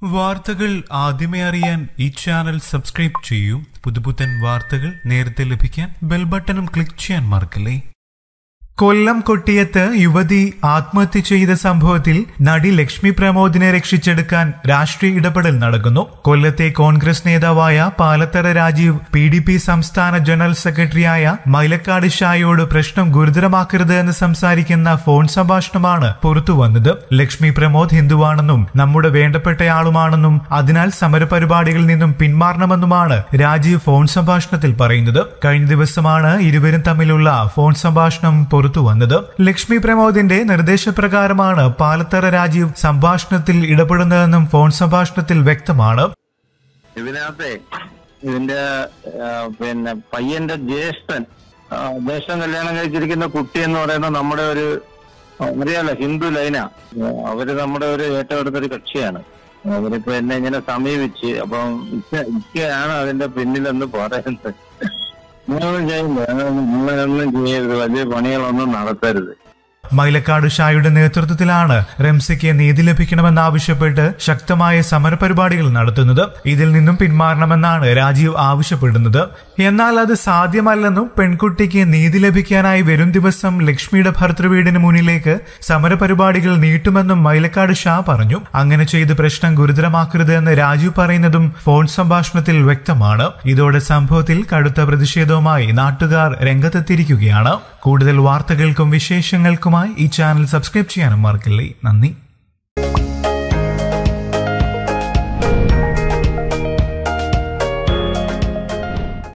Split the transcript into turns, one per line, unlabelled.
വാർത്തകൾ ആദ്യമേ അറിയാൻ ഈ ചാനൽ സബ്സ്ക്രൈബ് ചെയ്യൂ പുതുപുത്തൻ വാർത്തകൾ നേരത്തെ ലഭിക്കാൻ ബെൽ ബട്ടണും ക്ലിക്ക് ചെയ്യാൻ മറക്കല്ലേ കൊല്ലം കൊട്ടിയത്ത് യുവതി ആത്മഹത്യ ചെയ്ത സംഭവത്തിൽ നടി ലക്ഷ്മി പ്രമോദിനെ രക്ഷിച്ചെടുക്കാൻ രാഷ്ട്രീയ ഇടപെടൽ നടക്കുന്നു കൊല്ലത്തെ കോൺഗ്രസ് നേതാവായ Palathara Rajeev P D P സംസ്ഥാന ജനറൽ സെക്രട്ടറിയായ മൈലക്കാട് ഷായോട് പ്രശ്നം ഗുരുതരമാക്കരുത് എന്ന് സംസാരിക്കുന്ന ഫോൺ സംഭാഷണമാണ് പുറത്തുവന്നത് ലക്ഷ്മി പ്രമോദ് ഹിന്ദുവാണെന്നും നമ്മുടെ വേണ്ടപ്പെട്ടയാളുമാണെന്നും അതിനാൽ സമരപരിപാടികളിൽ നിന്നും പിന്മാറണമെന്നുമാണ് രാജീവ് ഫോൺ സംഭാഷണത്തിൽ പറയുന്നത് കഴിഞ്ഞ ദിവസമാണ് ഇരുവരും തമ്മിലുള്ള ഫോൺ സംഭാഷണം പുറത്തു വന്നത് ലക്ഷ്മി പ്രമോദിന്റെ നിർദ്ദേശപ്രകാരമാണ് പാലത്തറ രാജീവ് സംഭാഷണത്തിൽ ഇടപെടുന്നതെന്നും ഫോൺ സംഭാഷണത്തിൽ വ്യക്തമാണ്
ഇതിനകത്തെ ഇതിന്റെ ആ, പിന്നെ പയ്യന്റെ ജ്യേഷ്ഠൻ ആ, ജ്യേഷ്ഠൻ കല്യാണം കഴിച്ചിരിക്കുന്ന കുട്ടി എന്ന് പറയുന്നത് നമ്മുടെ ഒരു ആ, അറിയാലോ ഹിന്ദു ലൈന ആ, അവര് നമ്മുടെ ഒരു ഏറ്റവും അടുത്തൊരു കക്ഷിയാണ് അവരിപ്പോ എന്നെ ഇങ്ങനെ സമീപിച്ച് അപ്പം ഇക്ക- ഇക്കയാണ് അതിന്റെ പിന്നിലെന്ന് പറയുന്നത് നിങ്ങളൊന്നും ചെയ്യില്ല നിങ്ങളൊന്നും ചെയ്യരുത് വലിയ പണികളൊന്നും നടത്തരുത്
മൈലക്കാട് ഷായുടെ നേതൃത്വത്തിലാണ് റംസയ്ക്ക് നീതി ലഭിക്കണമെന്നാവശ്യപ്പെട്ട് ശക്തമായ സമരപരിപാടികൾ നടത്തുന്നത് ഇതിൽ നിന്നും പിന്മാറണമെന്നാണ് രാജീവ് ആവശ്യപ്പെടുന്നത് എന്നാൽ അത് സാധ്യമല്ലെന്നും പെൺകുട്ടിക്ക് നീതി ലഭിക്കാനായി വരും ദിവസം ലക്ഷ്മിയുടെ ഭർത്തൃവീടിന് മുന്നിലേക്ക് സമരപരിപാടികൾ നീട്ടുമെന്നും മൈലക്കാട് ഷാ പറഞ്ഞു അങ്ങനെ ചെയ്ത് പ്രശ്നം ഗുരുതരമാക്കരുത് എന്ന് രാജീവ് പറയുന്നതും ഫോൺ സംഭാഷണത്തിൽ വ്യക്തമാണ് ഇതോടെ സംഭവത്തിൽ കടുത്ത പ്രതിഷേധവുമായി നാട്ടുകാർ രംഗത്തെത്തിയിരിക്കുകയാണ് കൂടുതൽ വാർത്തകൾക്കും വിശേഷങ്ങൾക്കുമായി ഈ ചാനൽ സബ്സ്ക്രൈബ് ചെയ്യാനും മറക്കില്ലേ നന്ദി